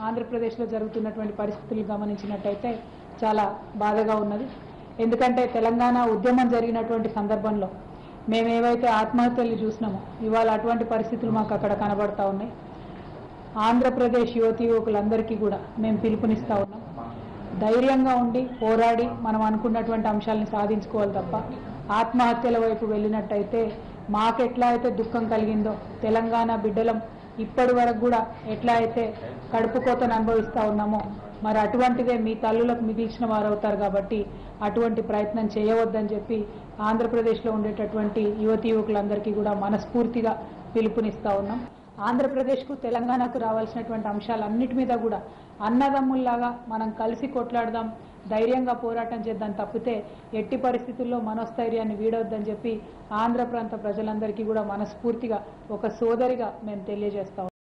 ఆంధ్రప్రదేశ్లో జరుగుతున్నటువంటి పరిస్థితులు గమనించినట్టయితే చాలా బాధగా ఉన్నది ఎందుకంటే తెలంగాణ ఉద్యమం జరిగినటువంటి సందర్భంలో మేము ఏవైతే ఆత్మహత్యలు చూసినామో ఇవాళ అటువంటి పరిస్థితులు మాకు అక్కడ కనబడతా ఉన్నాయి ఆంధ్రప్రదేశ్ యువతి యువకులందరికీ కూడా మేము పిలుపునిస్తా ఉన్నాం ధైర్యంగా ఉండి పోరాడి మనం అనుకున్నటువంటి అంశాలను సాధించుకోవాలి తప్ప ఆత్మహత్యల వైపు వెళ్ళినట్టయితే మాకెట్లా అయితే దుఃఖం కలిగిందో తెలంగాణ బిడ్డలం ఇప్పటి వరకు కూడా ఎట్లా అయితే కడుపు కోతను అనుభవిస్తూ ఉన్నామో మరి అటువంటిదే మీ తల్లులకు మిగిల్చిన వారు అవుతారు కాబట్టి అటువంటి ప్రయత్నం చేయవద్దని చెప్పి ఆంధ్రప్రదేశ్లో ఉండేటటువంటి యువతి యువకులందరికీ కూడా మనస్ఫూర్తిగా పిలుపునిస్తా ఉన్నాం ఆంధ్రప్రదేశ్కు తెలంగాణకు రావాల్సినటువంటి అంశాలన్నిటి మీద కూడా అన్నదమ్ముల్లాగా మనం కలిసి కొట్లాడదాం ధైర్యంగా పోరాటం చేద్దాం తప్పితే ఎట్టి పరిస్థితుల్లో మనోస్థైర్యాన్ని వీడొద్దని చెప్పి ఆంధ్ర ప్రాంత ప్రజలందరికీ కూడా మనస్ఫూర్తిగా ఒక సోదరిగా మేము తెలియజేస్తాం